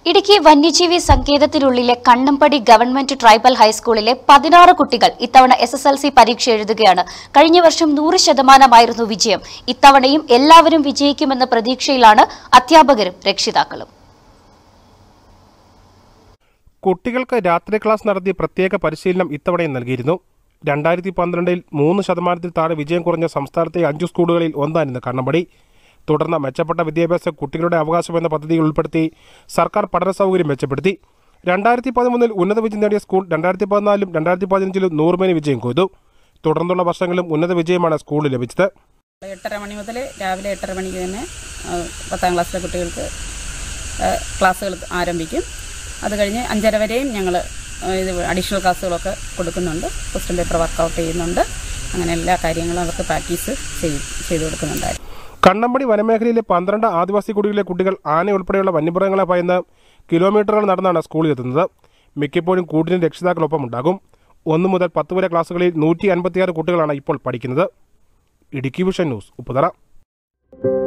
ഇടുക്കി വന്യജീവി സങ്കേതത്തിനുള്ളിലെ Kannampadi government tribal ഹൈസ്കൂളിലെ പതിനാറ് കുട്ടികൾ ഇത്തവണ എസ് എസ് എൽ സി പരീക്ഷ എഴുതുകയാണ് കഴിഞ്ഞ വർഷം നൂറ് ശതമാനമായിരുന്നു വിജയം ഇത്തവണയും എല്ലാവരും വിജയിക്കുമെന്ന പ്രതീക്ഷയിലാണ് അധ്യാപകരും രക്ഷിതാക്കളും കുട്ടികൾക്ക് രാത്രി ക്ലാസ് നടത്തി പ്രത്യേക പരിശീലനം ഇത്തവണയും നൽകിയിരുന്നു രണ്ടായിരത്തി പന്ത്രണ്ടിൽ മൂന്ന് ശതമാനത്തിൽ താഴെ വിജയം കുറഞ്ഞ സംസ്ഥാനത്തെ അഞ്ചു സ്കൂളുകളിൽ ഒന്നായിരുന്നു കണ്ണമ്പടി തുടർന്ന് മെച്ചപ്പെട്ട വിദ്യാഭ്യാസം കുട്ടികളുടെ അവകാശം എന്ന പദ്ധതിയിൽ ഉൾപ്പെടുത്തി സർക്കാർ പഠന സൗകര്യം മെച്ചപ്പെടുത്തി രണ്ടായിരത്തി പതിമൂന്നിൽ ഉന്നത വിജയം നേടിയ സ്കൂൾ രണ്ടായിരത്തി പതിനാലിലും രണ്ടായിരത്തി പതിനഞ്ചിലും നൂറുമേനി വിജയം കൊയ്തു തുടർന്നുള്ള വർഷങ്ങളിലും ഉന്നത വിജയമാണ് സ്കൂളിൽ ലഭിച്ചത് എട്ടര മണി മുതൽ രാവിലെ എട്ടര മണിക്ക് തന്നെ ആ, പത്താം ക്ലാസ്സിലെ കുട്ടികൾക്ക് ആ, ക്ലാസ്സുകൾ ആരംഭിക്കും അത് കഴിഞ്ഞ് അഞ്ചര വരെയും ഞങ്ങൾ ഇത് അഡീഷണൽ ക്ലാസ്സുകളൊക്കെ കൊടുക്കുന്നുണ്ട് ക്വസ്റ്റ്യൻ പേപ്പർ വർക്കൗട്ട് ചെയ്യുന്നുണ്ട് അങ്ങനെ എല്ലാ കാര്യങ്ങളും അവർക്ക് പ്രാക്ടീസ് ചെയ്ത് ചെയ്തു കൊടുക്കുന്നുണ്ടായിരുന്നു കണ്ണമ്പടി വനമേഖലയിലെ പന്ത്രണ്ട് ആദിവാസി കുടികളിലെ കുട്ടികൾ ആന ഉൾപ്പെടെയുള്ള വന്യമൃഗങ്ങളെ ഭയന്ന് കിലോമീറ്ററുകൾ നടന്നാണ് സ്കൂളിൽ എത്തുന്നത് മിക്കപ്പോഴും കൂട്ടിന് രക്ഷിതാക്കളൊപ്പം ഉണ്ടാകും ഒന്ന് മുതൽ പത്ത് വരെ ക്ലാസ്സുകളിൽ നൂറ്റി അൻപത്തിയാറ് കുട്ടികളാണ് ഇപ്പോൾ പഠിക്കുന്നത് ഇടുക്കി വിഷൻ ന്യൂസ് ഉപ്പുതറ